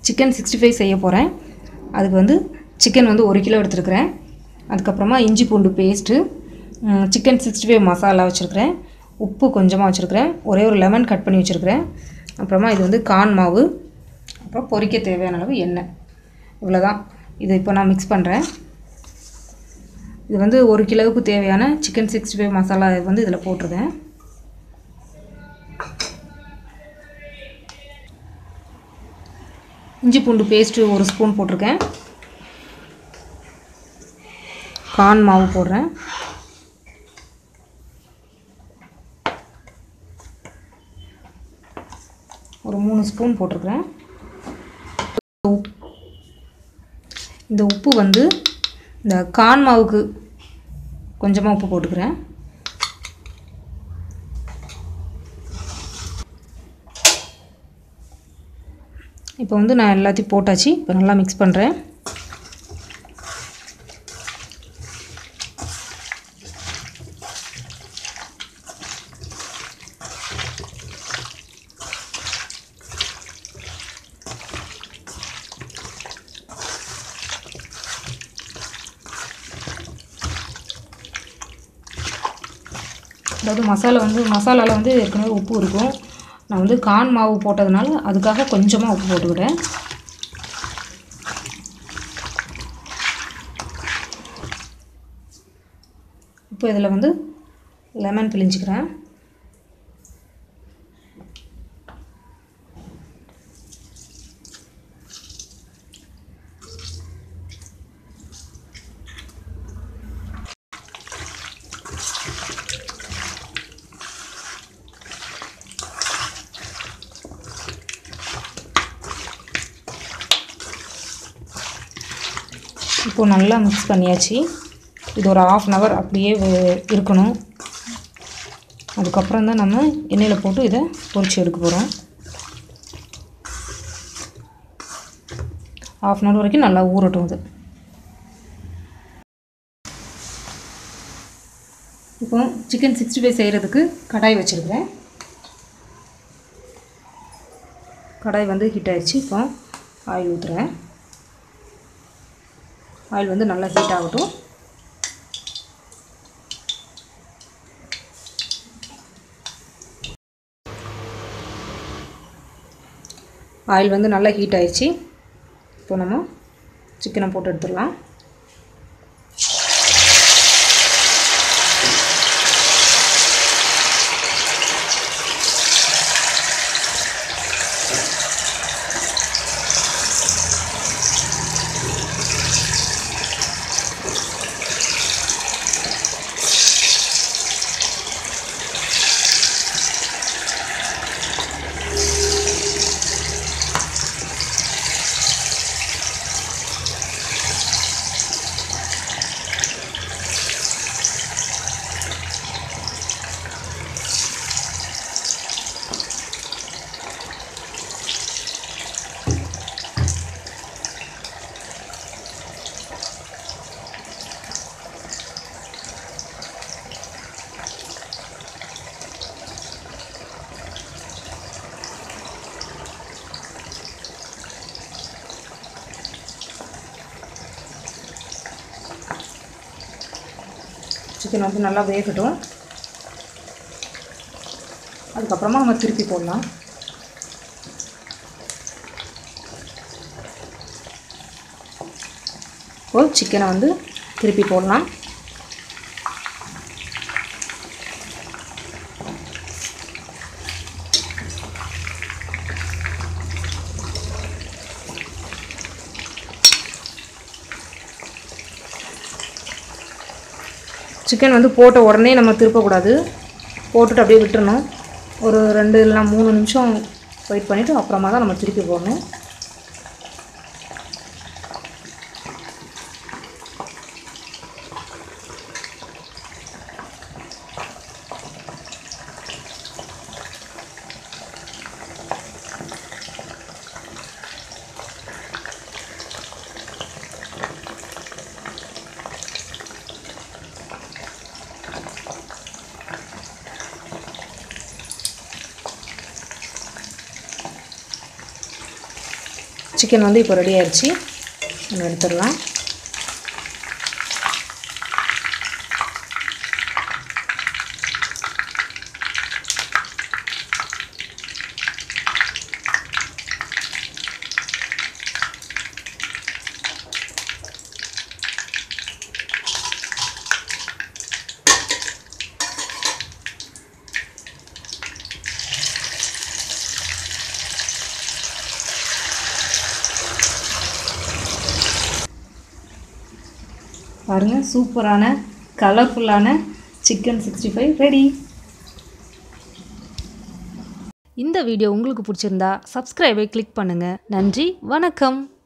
chicken sixty five செய்ய போகிறேன் அதுக்கு வந்து சிக்கன் வந்து ஒரு கிலோ எடுத்துருக்கிறேன் அதுக்கப்புறமா இஞ்சி பூண்டு பேஸ்ட்டு சிக்கன் சிக்ஸ்டி ஃபைவ் மசாலா வச்சுருக்கிறேன் உப்பு கொஞ்சமாக வச்சுருக்கிறேன் ஒரே ஒரு லெமன் கட் பண்ணி வச்சுருக்கிறேன் அப்புறமா இது வந்து கான் மாவு அப்புறம் பொரிக்க தேவையான அளவு எண்ணெய் இவ்வளோதான் இதை இப்போ நான் மிக்ஸ் பண்ணுறேன் இது வந்து ஒரு கிலோவுக்கு தேவையான சிக்கன் சிக்ஸ்டி ஃபைவ் மசாலா வந்து இதில் போட்டிருக்கேன் இஞ்சி பூண்டு பேஸ்ட்டு ஒரு ஸ்பூன் போட்டிருக்கேன் கான் மாவு போடுறேன் ஒரு மூணு ஸ்பூன் போட்டிருக்கிறேன் உப்- இந்த உப்பு வந்து இந்த கான் மாவுக்கு கொஞ்சமாக உப்பு போட்டுக்கிறேன் இப்போ வந்து நான் எல்லாத்தையும் போட்டாச்சு இப்போ நல்லா மிக்ஸ் பண்ணுறேன் அதாவது மசாலா வந்து மசாலாவில் வந்து ஏற்கனவே உப்பு இருக்கும் நான் வந்து கான் மாவு போட்டதுனால அதுக்காக கொஞ்சமாக உப்பு போட்டுக்கிட்டேன் இப்போ இதில் வந்து லெமன் பிழிஞ்சிக்கிறேன் இப்போது நல்லா மிக்ஸ் பண்ணியாச்சு இது ஒரு ஆஃப் அன் ஹவர் அப்படியே வே- இருக்கணும் அதுக்கப்புறம் தான் நம்ம எண்ணெயில் போட்டு இதை பொரிச்சு எடுக்க போகிறோம் ஆஃப் அன் ஹவர் வரைக்கும் நல்லா ஊறட்டும் இது இப்போ சிக்கன் சிக்ஸ்டி ஃபைவ் செய்கிறதுக்கு கடாய் வச்சுருக்கிறேன் கடாய் வந்து ஹீட் ஆயிடுச்சு இப்போ ஆயில் ஊற்றுறேன் ஆயில் வந்து நல்லா ஹீட் ஆகட்டும் ஆயில் வந்து நல்லா ஹீட் ஆயிடுச்சு இப்போ நம்ம சிக்கனை போட்டு எடுத்துடலாம் சிக்கன் வந்து நல்லா வேகட்டும் அதுக்கப்புறமா நம்ம திருப்பி போடலாம் இப்போ சிக்கனை வந்து திருப்பி போடலாம் சிக்கன் வந்து போட்ட உடனே நம்ம திருப்பக்கூடாது போட்டுட்டு அப்படியே விட்டுறணும் ஒரு ரெண்டு இல்லைனா மூணு நிமிஷம் வெயிட் பண்ணிவிட்டு அப்புறமா தான் நம்ம திருப்பி போடணும் சிக்கன் வந்து இப்போ ரெடி ஆயிடுச்சு நம்ம எடுத்துடலாம் பாருங்கள் சூப்பரான கலர்ஃபுல்லான சிக்கன் சிக்ஸ்டி ஃபைவ் ரெடி இந்த வீடியோ உங்களுக்கு பிடிச்சிருந்தா சப்ஸ்கிரைபை கிளிக் பண்ணுங்கள் நன்றி வணக்கம்